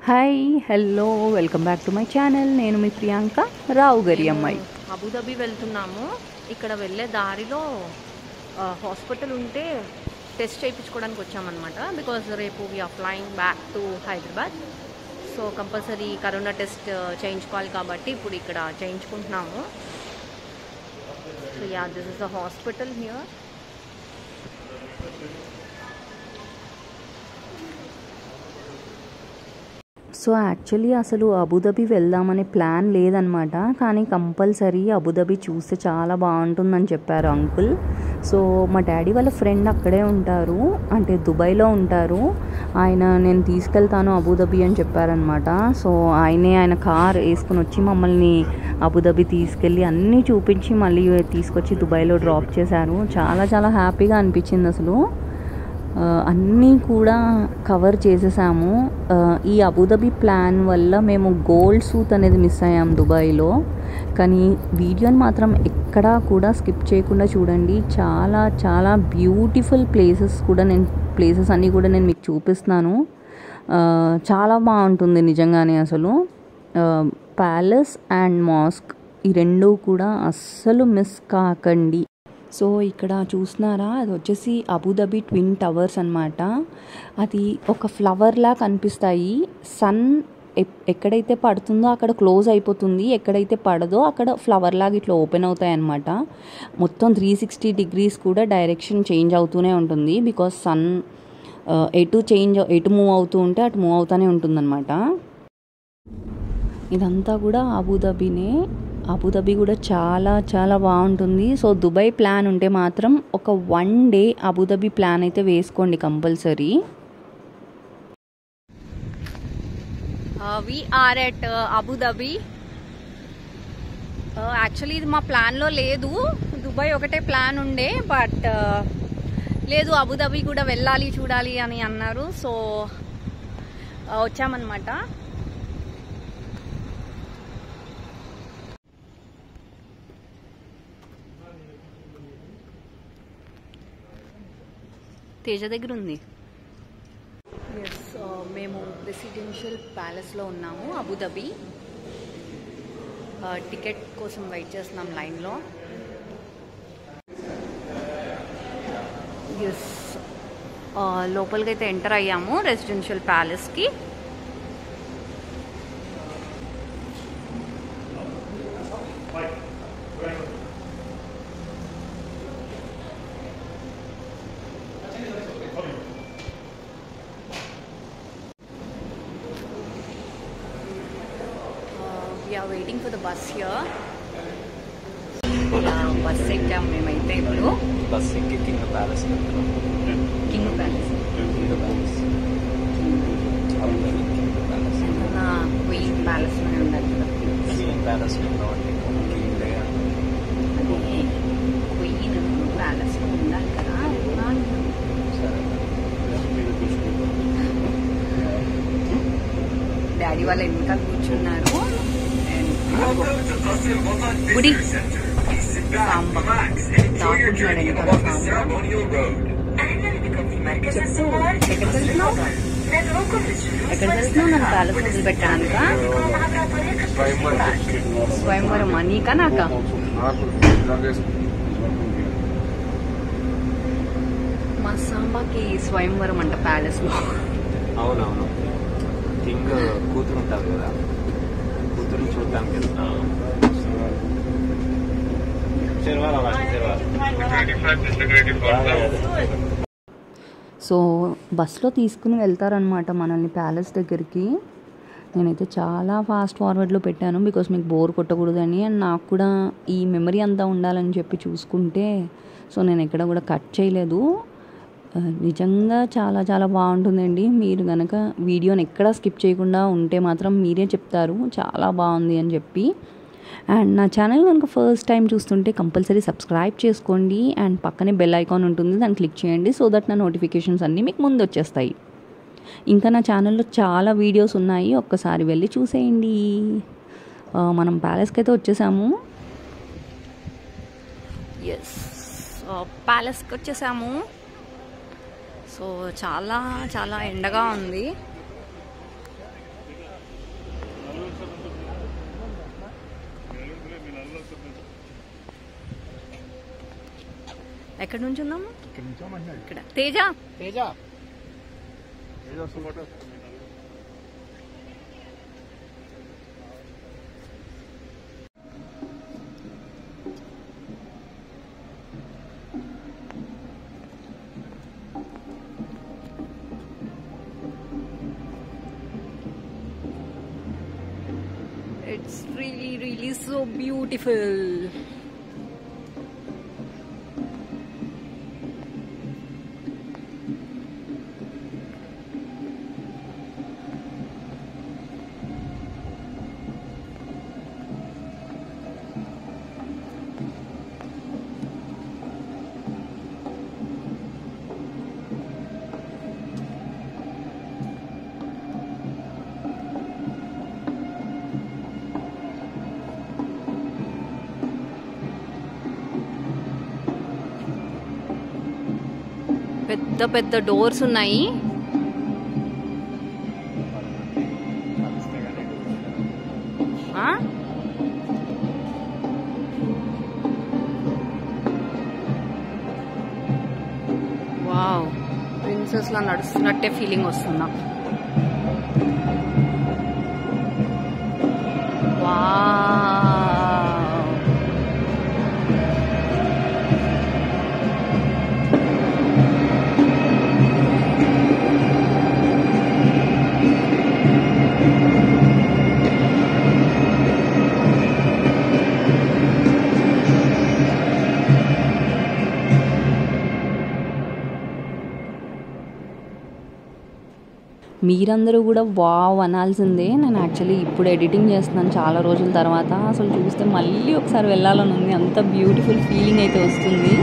Hi hello welcome back to my channel నేను మీ ప్రియాంక రావు గరి అమ్మాయి అబుదాబి వెళ్తున్నాము ఇక్కడ వెళ్ళే దారిలో ఆ, హాస్పిటల్ ఉంటే టెస్ట్ చేయించుకోవడానికి వచ్చామన్నమాట బికాజ్ రేపు we're flying back to Hyderabad so compulsory corona test చేయించుకోవాలి కాబట్టి ఇప్పుడు ఇక్కడ చేయించుకుంటున్నాము so yeah this is the hospital here so actually అసలు అబుదాబి వెళ్దామనే ప్లాన్ లేదనమాట కానీ కంపల్సరీ అబుదాబి చూస్తే చాలా బాగుంటుందని చెప్పారు అంకుల్ సో మా డాడీ వాళ్ళ ఫ్రెండ్ అక్కడే ఉంటారు అంటే దుబాయ్లో ఉంటారు ఆయన నేను తీసుకెళ్తాను అబుదాబి అని చెప్పారనమాట సో ఆయనే ఆయన కార్ వేసుకుని వచ్చి మమ్మల్ని అబుదాబి తీసుకెళ్ళి అన్నీ చూపించి మళ్ళీ తీసుకొచ్చి దుబాయ్లో డ్రాప్ చేశారు చాలా చాలా హ్యాపీగా అనిపించింది అసలు ఆ, అన్నీ కూడా కవర్ చేసేసాము ఆ, ఈ అబుదాబి ప్లాన్ వల్ల మేము గోల్డ్ సూట్ అనేది మిస్ అయ్యాం దుబాయ్లో కానీ వీడియోని మాత్రం ఎక్కడా కూడా స్కిప్ చేయకుండా చూడండి చాలా చాలా బ్యూటిఫుల్ ప్లేసెస్ కూడా నేను ప్లేసెస్ అన్నీ కూడా నేను మీకు చూపిస్తున్నాను ఆ, చాలా బాగుంటుంది నిజంగానే అసలు ప్యాలెస్ అండ్ మాస్క్ ఈ రెండు కూడా అస్సలు మిస్ కాకండి సో ఇక్కడ చూస్తున్నారా అది వచ్చేసి అబుదాబి ట్విన్ టవర్స్ అన్నమాట అది ఒక ఫ్లవర్లా కనిపిస్తాయి సన్ ఎప్- ఎక్కడైతే పడుతుందో అక్కడ క్లోజ్ అయిపోతుంది ఎక్కడైతే పడదో అక్కడ ఫ్లవర్ లాగా ఇట్లా ఓపెన్ అవుతాయి అన్నమాట మొత్తం త్రీ సిక్స్టీ డిగ్రీస్ కూడా డైరెక్షన్ చేంజ్ అవుతూనే ఉంటుంది బికాస్ సన్ ఎటు చేంజ్ ఎటు మూవ్ అవుతూ ఉంటే అటు మూవ్ అవుతూనే ఉంటుందన్నమాట ఇదంతా కూడా అబుదాబినే అబుదాబి కూడా చాలా చాలా బాగుంటుంది సో దుబాయ్ ప్లాన్ ఉంటే మాత్రం ఒక వన్ డే అబుదాబి ప్లాన్ అయితే వేసుకోండి compulsory we're at Abu Dhabi actually ఇది మా ప్లాన్లో లేదు దుబాయ్ ఒకటే ప్లాన్ ఉండే బట్ లేదు అబుదాబి కూడా వెళ్ళాలి చూడాలి అని అన్నారు సో వచ్చామన్నమాట తేజ దగ్గర ఉంది ఎస్ మేము రెసిడెన్షియల్ ప్యాలెస్లో ఉన్నాము అబుదాబి టికెట్ కోసం వెయిట్ చేస్తున్నాం లైన్లో ఎస్ లోపలికి అయితే ఎంటర్ అయ్యాము రెసిడెన్షియల్ ప్యాలెస్కి we're waiting for the bus here bus ఎక్కాము మేమైతే ఇప్పుడు బస్ ఎక్కి king palace king palace king palace king palace నా క్వీన్ ప్యాలెస్లోనే ఉండాలి కదా కింగ్ ప్యాలెస్ కాబట్టి కింగ్ అది క్వీన్ ప్యాలెస్లో ఉండాలి కదా సరే డాడీ వాళ్ళ వెనకాల కూర్చున్నారు గుడి సాంబ దాక్కుంటున్నాడు వెనకాల సాంబ చెప్పు ఎక్కడికి వెళ్తున్నావు ఎక్కడికి వెళ్తున్నావు నన్ను ప్యాలెస్ వదిలిపెట్టానుక స్వయంవరం నీకా నాకా మా సాంబాకి స్వయంవరం అంట ప్యాలెస్ లో అవునవును కింగ్ కూతురు ఉంటుంది కదా కూతురు చూడటానికి వెళ్తాం శనివారం శనివారం సో బస్లో తీసుకుని వెళ్తారనమాట మనల్ని ప్యాలెస్ దగ్గరికి నేనైతే చాలా ఫాస్ట్ ఫార్వర్డ్లో పెట్టాను బికాస్ మీకు బోర్ కొట్టకూడదని అండ్ నాకు కూడా ఈ మెమరీ అంతా ఉండాలని చెప్పి చూసుకుంటే సో నేను ఎక్కడ కూడా కట్ చేయలేదు ఆ, నిజంగా చాలా చాలా బాగుంటుందండి మీరు కనుక వీడియోని ఎక్కడా స్కిప్ చేయకుండా ఉంటే మాత్రం మీరే చెప్తారు చాలా బాగుంది అని చెప్పి అండ్ నా ఛానల్ కనుక ఫస్ట్ టైం చూస్తుంటే కంపల్సరీ సబ్స్క్రైబ్ చేసుకోండి అండ్ పక్కనే బెల్ ఐకాన్ ఉంటుంది దాన్ని క్లిక్ చేయండి సో దట్ నా నోటిఫికేషన్స్ అన్నీ మీకు ముందు వచ్చేస్తాయి ఇంకా నా ఛానల్లో చాలా వీడియోస్ ఉన్నాయి ఒక్కసారి వెళ్ళి చూసేయండి ఆ, మనం ప్యాలెస్కి అయితే వచ్చేసాము ఎస్ ప్యాలెస్కి వచ్చేసాము సో చాలా చాలా ఎండగా ఉంది ఎక్కడి నుంచి ఉందాము ఇక్కడ నుంచో మంచిగా ఇక్కడ తేజ తేజ తేజ వస్తుంది It's really, really so beautiful. పెద్ద పెద్ద డోర్స్ ఉన్నాయి ఆ? వావ్ ప్రిన్సెస్ లా నడుస్తున్నట్టే ఫీలింగ్ వస్తుందా వావ్ మీరందరూ కూడా వావ్ అనాల్సిందే నేను యాక్చువల్లీ ఇప్పుడు ఎడిటింగ్ చేస్తున్నాను చాలా రోజుల తర్వాత అసలు చూస్తే మళ్ళీ ఒకసారి వెళ్ళాలని ఉంది అంత బ్యూటిఫుల్ ఫీలింగ్ అయితే వస్తుంది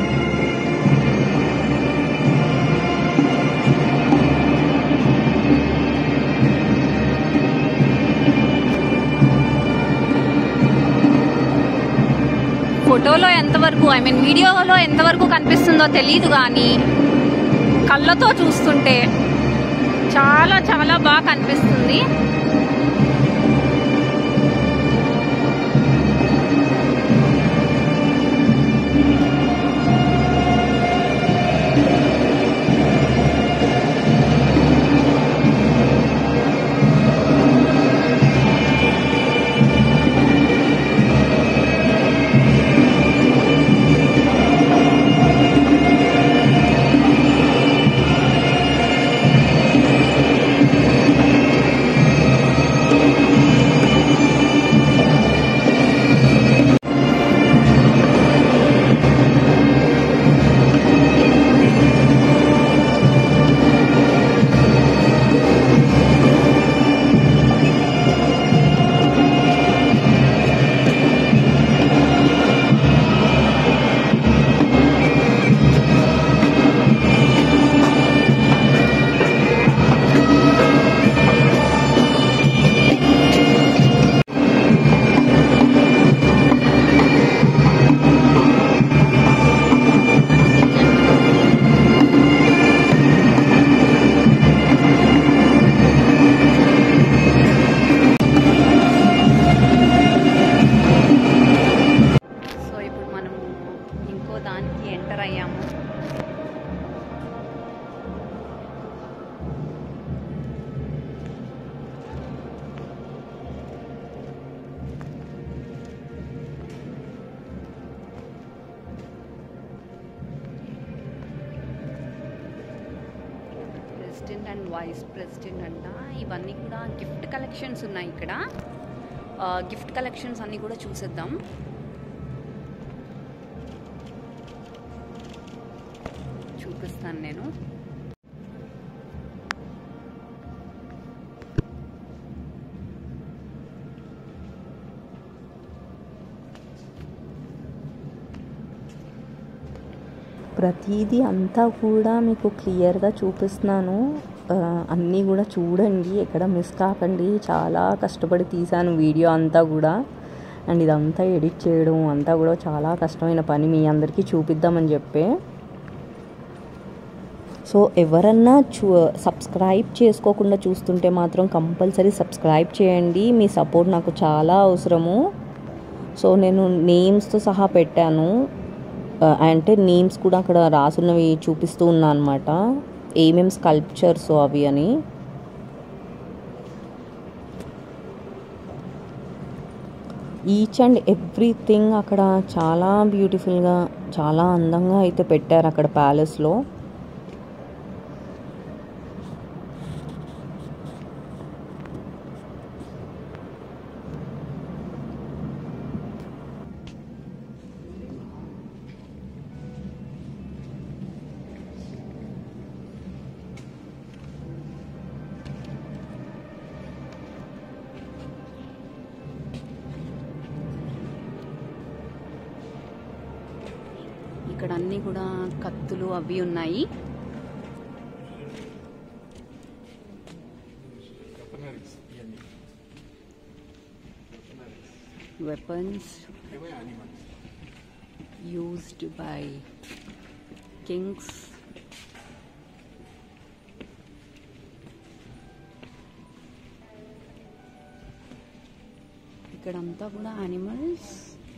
ఫోటోలో ఎంతవరకు ఐ మీన్ వీడియోలో ఎంతవరకు కనిపిస్తుందో తెలియదు కానీ కళ్ళతో చూస్తుంటే చాలా చాలా బాగా కనిపిస్తుంది సో ఇప్పుడు మనము ఇంకో దానికి ఎంటర్ అయ్యాము ప్రెసిడెంట్ అండ్ వైస్ ప్రెసిడెంట్ అంట ఇవన్నీ కూడా గిఫ్ట్ కలెక్షన్స్ ఉన్నాయి ఇక్కడ గిఫ్ట్ కలెక్షన్స్ అన్నీ కూడా చూసేద్దాం చూపిస్తాను నేను ప్రతిదీ అంతా కూడా మీకు క్లియర్గా చూపిస్తున్నాను ఆ, అన్నీ కూడా చూడండి ఎక్కడ మిస్ కాకండి చాలా కష్టపడి తీశాను వీడియో అంతా కూడా అండ్ ఇదంతా ఎడిట్ చేయడం అంతా కూడా చాలా కష్టమైన పని మీ అందరికీ చూపిద్దామని చెప్పే సో ఎవరన్నా చూ సబ్స్క్రైబ్ చేసుకోకుండా చూస్తుంటే మాత్రం కంపల్సరీ సబ్స్క్రైబ్ చేయండి మీ సపోర్ట్ నాకు చాలా అవసరము సో నేను నేమ్స్తో సహా పెట్టాను ఆ, అంటే నేమ్స్ కూడా అక్కడ రాసున్నవి చూపిస్తూ ఉన్నా అనమాట ఏమేం స్కల్ప్చర్స్ అవి అని ఈచ్ అండ్ ఎవ్రీథింగ్ అక్కడ చాలా బ్యూటిఫుల్గా చాలా అందంగా అయితే పెట్టారు అక్కడ ప్యాలెస్లో ఇక్కడ అన్ని కూడా కత్తులు అవి ఉన్నాయి వెపన్స్ యూజ్డ్ బై కింగ్స్ ఇక్కడంతా కూడా యానిమల్స్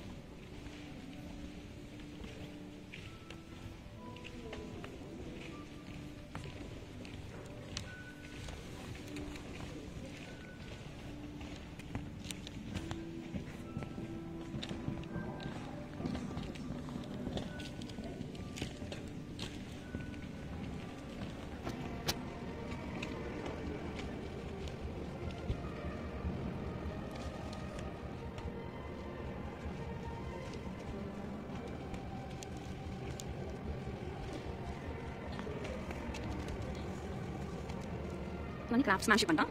మన క్రాఫ్ట్స్ మ్యాన్షిప్ అంట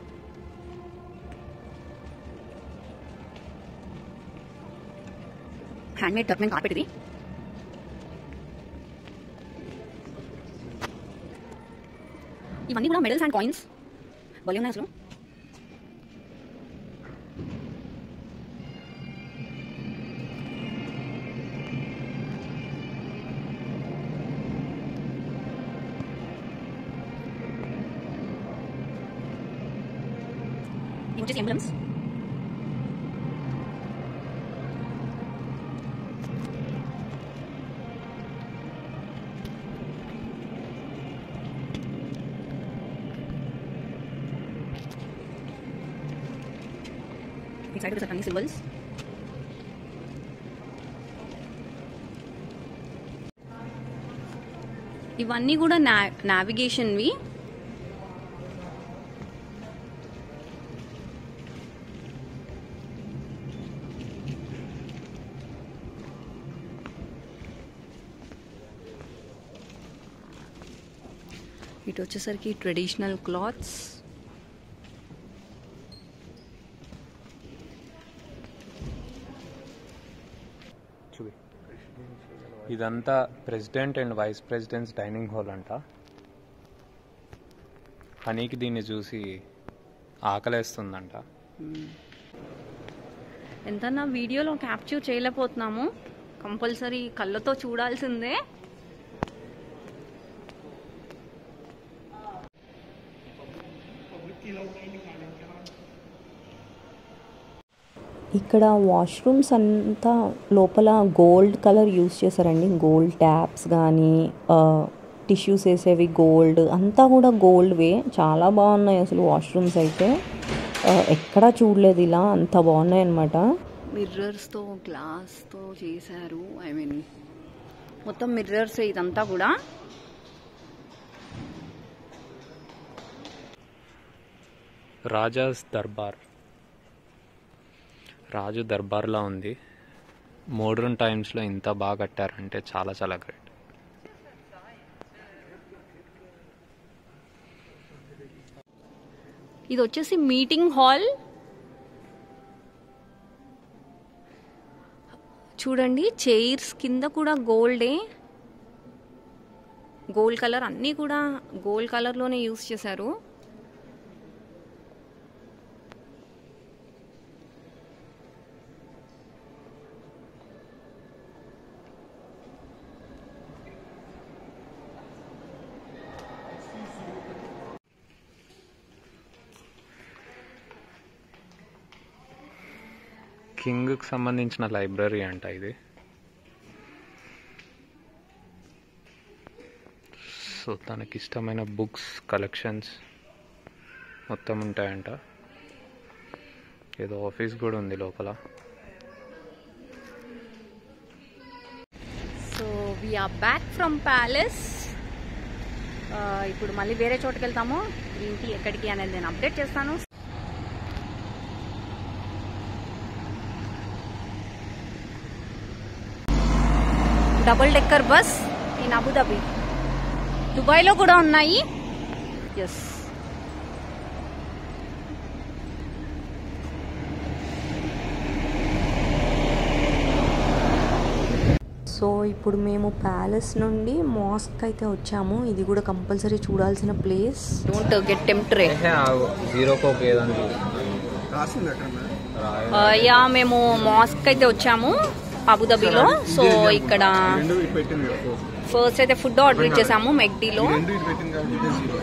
హ్యాండ్మేడ్ టర్క్మెన్ కార్పెట్ ఇది ఇవన్నీ కూడా మెడల్స్ అండ్ కాయిన్స్ భలే ఉన్నాయి అసలు ఇవి వచ్చేసి ఎంబ్లమ్స్ ఈ సైడ్ వచ్చేసరికి అన్ని సింబల్స్ ఇవన్నీ కూడా నా నావిగేషన్వి ఇటు వచ్చేసరికి ట్రెడిషనల్ క్లాత్స్ చూపి ఇదంతా president and vice presidents dining hall అంట హనీకి దీన్ని చూసి ఆకలేస్తుందంట ఎంత నా వీడియోలో క్యాప్చర్ చేయలేకపోతున్నాము కంపల్సరీ కళ్ళతో చూడాల్సిందే ఇక్కడ వాష్రూమ్స్ అంతా లోపల గోల్డ్ కలర్ యూస్ చేశారండి గోల్డ్ ట్యాప్స్ కానీ టిష్యూస్ వేసేవి గోల్డ్ అంతా కూడా గోల్డ్వే చాలా బాగున్నాయి అసలు వాష్రూమ్స్ అయితే ఆ, ఎక్కడా చూడలేదు ఇలా అంత బాగున్నాయి అనమాట మిర్రర్స్తో గ్లాస్తో చేశారు ఐ మీన్ మొత్తం మిర్రర్స్ ఇదంతా కూడా రాజాస్ దర్బార్ రాజు దర్బార్లా ఉంది మోడర్న్ టైమ్స్లో ఇంత బాగా కట్టారంటే చాలా చాలా గ్రేట్ ఇది వచ్చేసి మీటింగ్ హాల్ చూడండి చైర్స్ కింద కూడా గోల్డే గోల్డ్ కలర్ అన్నీ కూడా గోల్డ్ కలర్లోనే యూస్ చేశారు కింగ్కి సంబంధించిన లైబ్రరీ అంట ఇది సో తనకి ఇష్టమైన బుక్స్ కలెక్షన్స్ మొత్తం ఉంటాయంట ఏదో ఆఫీస్ కూడా ఉంది లోపల so we're back from palace ఇప్పుడు మళ్ళీ వేరే చోటుకి వెళ్తాము ఏంటి ఎక్కడికి అనేది నేను అప్డేట్ చేస్తాను double decker bus in Abu Dhabi దుబాయ్లో కూడా ఉన్నాయి ఎస్ సో ఇప్పుడు మేము ప్యాలెస్ నుండి మాస్క్ అయితే వచ్చాము ఇది కూడా కంపల్సరీ చూడాల్సిన place don't get tempted zero coke ఏదని రాసింది అక్కడ యా మేము మాస్క్ అయితే వచ్చాము అబుదాబిలో సో ఇక్కడ రెండు ఇటు పెట్టింది కదా ఫోర్ ఫస్ట్ అయితే ఫుడ్ ఆర్డర్ ఇచ్చేసాము మెక్డీలో ఈ రెండు ఇటు పెట్టింది కాబట్టి ఇదే జీరో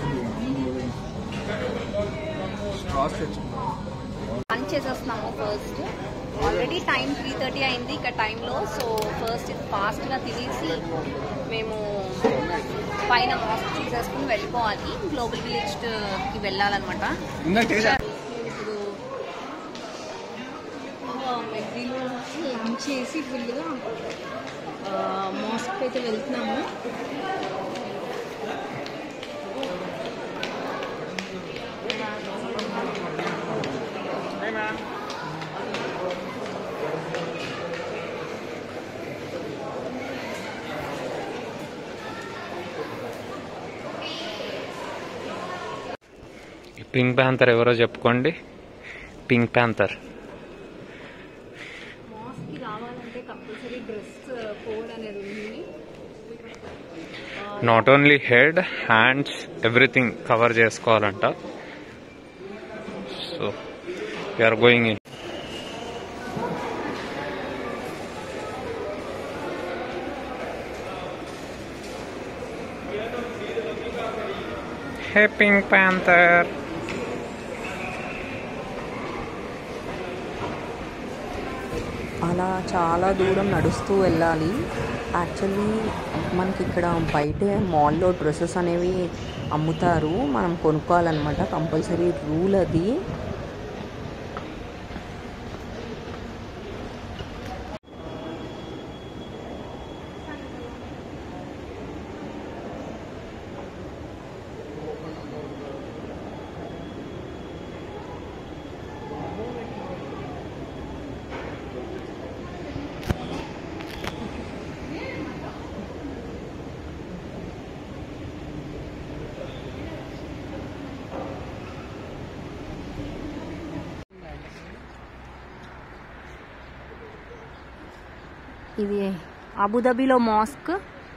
స్ట్రాస్ తెచ్చుకున్నాం లంచ్ చేసేస్తున్నాము first already time three thirty అయింది ఇక టైంలో సో ఫస్ట్ ఫాస్ట్గా తినేసి మేము పైన మాస్క్ చూసేసుకుని వెళ్ళిపోవాలి గ్లోబల్ విలేజ్కి వెళ్ళాలన్నమాట ఇందాక టేస్ట్ ఇప్పుడు మెగ్డీలో లంచ్ చేసి ఫుల్గా మాస్క్ అయితే వెళ్తున్నాము పింక్ ప్యాంతర్ ఎవరో చెప్పుకోండి పింక్ ప్యాంతర్ మాస్క్కి రావాలంటే కంపల్సరీ డ్రెస్ కోడ్ అనేది ఉంది not only head hands everything cover చేసుకోవాలంట so are going in hey Pink Panther అలా చాలా దూరం నడుస్తూ వెళ్ళాలి యాక్చువల్లీ మనకి ఇక్కడ బయటే మాల్లో డ్రెస్సెస్ అనేవి అమ్ముతారు మనం కొనుక్కోవాలన్నమాట కంపల్సరీ రూల్ అది ఇది అబుదాబిలో మాస్క్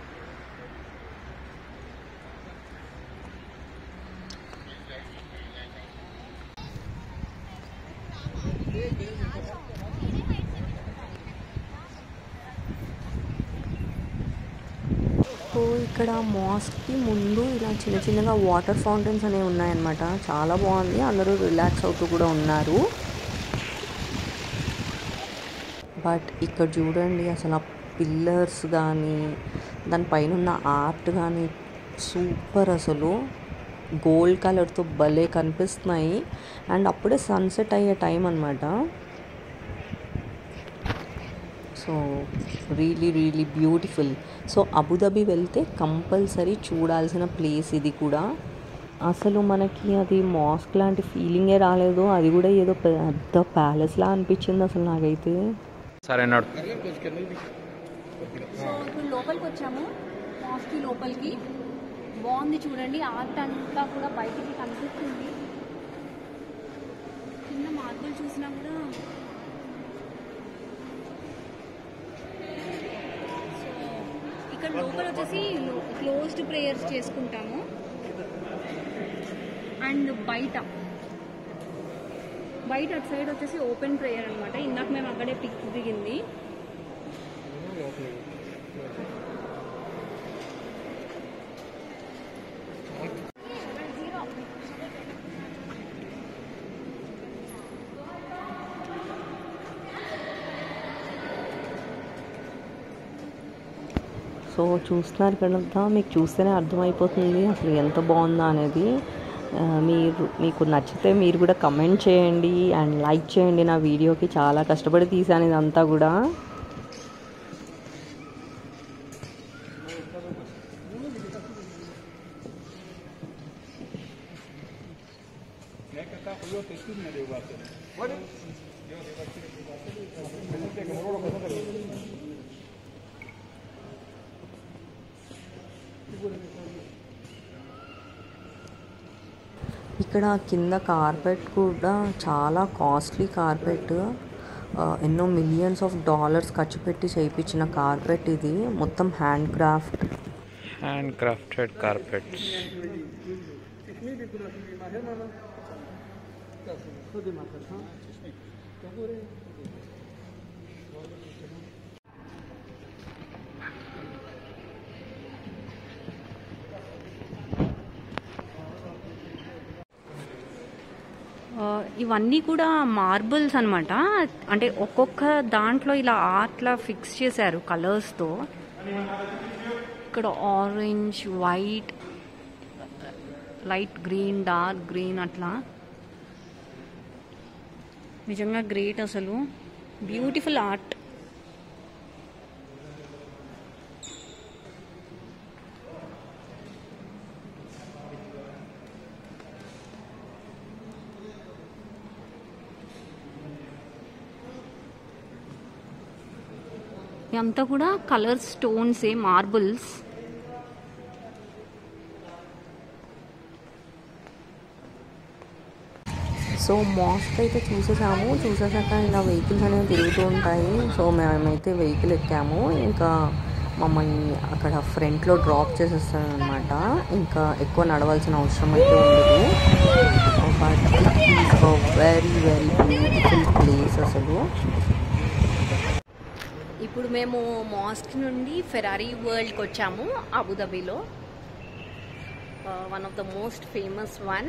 సో ఇక్కడ మాస్క్కి ముందు ఇలా చిన్న చిన్నగా వాటర్ ఫౌంటైన్స్ అనేవి ఉన్నాయన్నమాట చాలా బాగుంది అందరూ రిలాక్స్ అవుతూ కూడా ఉన్నారు బట్ ఇక్కడ చూడండి అసలు ఆ పిల్లర్స్ కానీ దానిపైన ఉన్న ఆర్ట్ కానీ సూపర్ అసలు గోల్డ్ కలర్తో భలే కనిపిస్తున్నాయి అండ్ అప్పుడే సన్సెట్ అయ్యే టైం అనమాట so really really beautiful so Abu Dhabi వెళ్తే కంపల్సరీ చూడాల్సిన ప్లేస్ ఇది కూడా అసలు మనకి అది మాస్క్ లాంటి ఫీలింగే రాలేదు అది కూడా ఏదో పెద్ద ప్యాలెస్లా అనిపించింది అసలు నాకైతే సరే నడు సో ఇప్పుడు లోపలికి వచ్చాము మాస్క్ లోపలికి బాగుంది చూడండి ఆర్ట్ అంతా కూడా బయటికి కనిపిస్తుంది కింద మార్పులు చూసినా కూడా సో ఇక్కడ లోపల వచ్చేసి క్లోజ్డ్ ప్రేయర్స్ చేసుకుంటాము అండ్ బయట బయట అటు సైడ్ వచ్చేసి ఓపెన్ ప్రేయర్ అనమాట ఇందాక మేము అక్కడే పిక్ దిగింది సో చూస్తున్నారు కదా మీకు చూస్తేనే అర్థమైపోతుంది అసలు ఎంత బాగుందా అనేది ఆ, మీరు మీకు నచ్చితే మీరు కూడా కమెంట్ చేయండి అండ్ లైక్ చేయండి నా వీడియోకి చాలా కష్టపడి తీసాను ఇదంతా కూడా ఇక్కడ కింద కార్పెట్ కూడా చాలా కాస్ట్లీ కార్పెట్ ఆ, ఎన్నో మిలియన్స్ ఆఫ్ డాలర్స్ ఖర్చు పెట్టి చేయించిన కార్పెట్ ఇది మొత్తం handcraft handcrafted carpets ఆ, ఇవన్నీ కూడా మార్బుల్స్ అన్నమాట అంటే ఒక్కొక్క దాంట్లో ఇలా ఆర్ట్లా ఫిక్స్ చేశారు కలర్స్తో ఇక్కడ orange white light green dark green అట్లా నిజంగా గ్రేట్ అసలు బ్యూటిఫుల్ ఆర్ట్ ఇదంతా కూడా colour stones marbles so mosque అయితే చూసేసాము చూసేసాక ఇలా వెహికల్స్ అనేవి తిరుగుతూ ఉంటాయి సో మేమైతే వెహికల్ ఎక్కాము ఇంకా మమ్మల్ని అక్కడ ఫ్రంట్లో డ్రాప్ చేసేస్తారనమాట ఇంకా ఎక్కువ నడవాల్సిన అవసరం అయితే ఉండదు but very very beautiful place అసలు ఇప్పుడు మేము మాస్క్ నుండి ఫెరారీ వరల్డ్కి వచ్చాము అబుదాబిలో one of the most famous one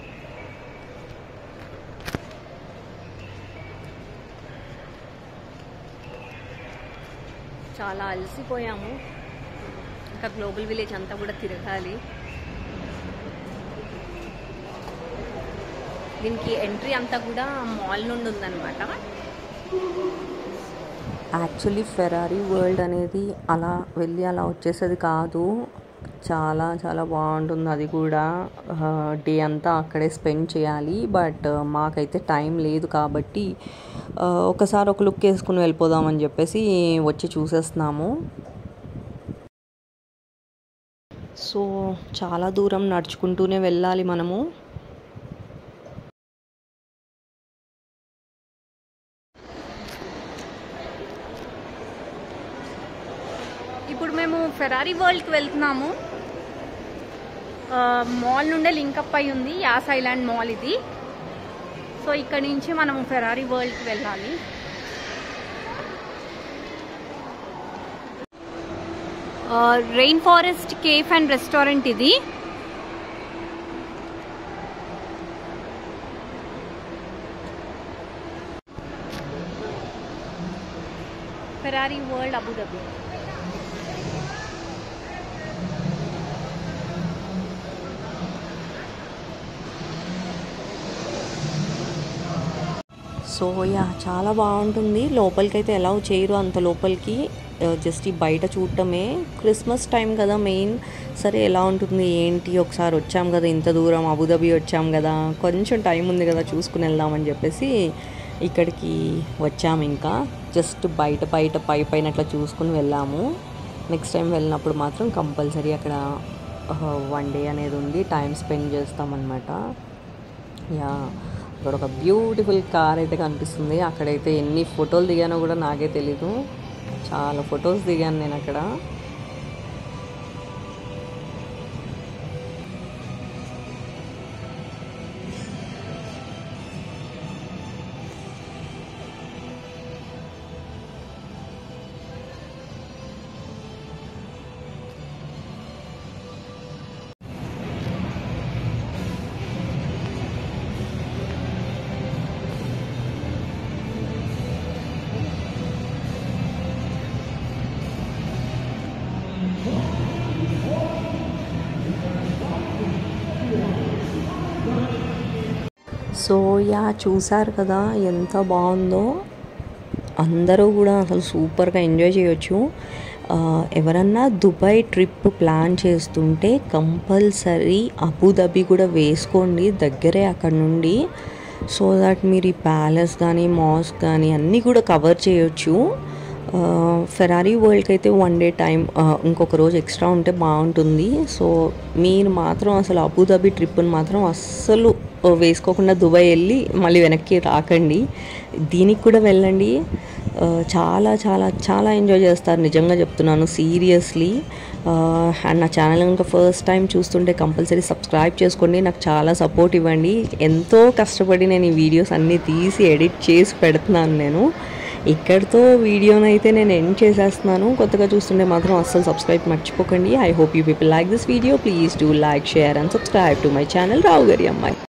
చాలా అలసిపోయాము ఇంకా గ్లోబల్ విలేజ్ అంతా కూడా తిరగాలి దీనికి ఎంట్రీ అంతా కూడా మాల్ నుండి ఉందన్నమాట యాక్చువల్లీ ఫెరారీ వరల్డ్ అనేది అలా వెళ్ళి అలా వచ్చేసేది కాదు చాలా చాలా బాగుంటుంది అది కూడా డే అంతా అక్కడే స్పెండ్ చేయాలి బట్ మాకైతే టైం లేదు కాబట్టి ఆ, ఒకసారి ఒక లుక్ వేసుకుని వెళ్ళిపోదామని చెప్పేసి వచ్చి చూసేస్తున్నాము సో చాలా దూరం నడుచుకుంటూనే వెళ్ళాలి మనము ఇప్పుడు మేము ఫెరారీ వరల్డ్కి వెళ్తున్నాము ఆ, మాల్ నుండే లింకప్ అయి ఉంది యాస్ ఐలాండ్ మాల్ ఇది సో ఇక్కడ నుంచి మనం ఫెరారీ వరల్డ్కి వెళ్ళాలి rainforest cafe and restaurant ఇది Ferrari World Abu Dhabi so yeah చాలా బాగుంటుంది లోపలికి అయితే ఎలా చేయరు అంత లోపలికి జస్ట్ ఈ బయట చూడటమే క్రిస్మస్ టైం కదా మెయిన్ సరే ఎలా ఉంటుంది ఏంటి ఒకసారి వచ్చాం కదా ఇంత దూరం అబుదాబి వచ్చాం కదా కొంచెం టైం ఉంది కదా చూసుకుని వెళ్దామని చెప్పేసి ఇక్కడికి వచ్చాము ఇంకా జస్ట్ బయట బయట పై పైన అట్లా చూసుకుని వెళ్ళాము నెక్స్ట్ టైం వెళ్ళినప్పుడు మాత్రం కంపల్సరీ అక్కడ వన్ డే అనేది ఉంది టైం స్పెండ్ చేస్తామన్నమాట యా ఇక్కడ ఒక బ్యూటిఫుల్ కార్ అయితే కనిపిస్తుంది అక్కడైతే ఎన్ని ఫోటోలు దిగానో కూడా నాకే తెలీదు చాలా ఫొటోస్ దిగాను నేను అక్కడ సో యా చూసారు కదా ఎంత బాగుందో అందరూ కూడా అసలు సూపర్గా ఎంజాయ్ చేయొచ్చు ఆ, ఎవరన్నా దుబాయ్ ట్రిప్ ప్లాన్ చేస్తుంటే కంపల్సరీ అబుదాబి కూడా వేసుకోండి దగ్గరే అక్కడ నుండి సో దట్ మీరు ఈ ప్యాలెస్ కానీ మాస్క్ కానీ అన్నీ కూడా కవర్ చేయొచ్చు ఫెరారీ వరల్డ్కి అయితే వన్ డే టైం ఇంకొక రోజు ఎక్స్ట్రా ఉంటే బాగుంటుంది సో మీరు మాత్రం అసలు అబుదాబి ట్రిప్ని మాత్రం అస్సలు ఆ, వేసుకోకుండా దుబాయ్ వెళ్ళి మళ్ళీ వెనక్కి రాకండి దీనికి కూడా వెళ్ళండి ఆ, చాలా చాలా చాలా ఎంజాయ్ చేస్తారు నిజంగా చెప్తున్నాను సీరియస్లీ అండ్ నా ఛానల్ కనుక ఫస్ట్ టైం చూస్తుంటే కంపల్సరీ సబ్స్క్రైబ్ చేసుకోండి నాకు చాలా సపోర్ట్ ఇవ్వండి ఎంతో కష్టపడి నేను ఈ వీడియోస్ అన్నీ తీసి ఎడిట్ చేసి పెడుతున్నాను నేను ఇక్కడితో వీడియోని అయితే నేను ఎండ్ చేసేస్తున్నాను కొత్తగా చూస్తుంటే మాత్రం అస్సలు సబ్స్క్రైబ్ మర్చిపోకండి I hope you people like this video please do like share and subscribe to my channel Rao గారి అమ్మాయి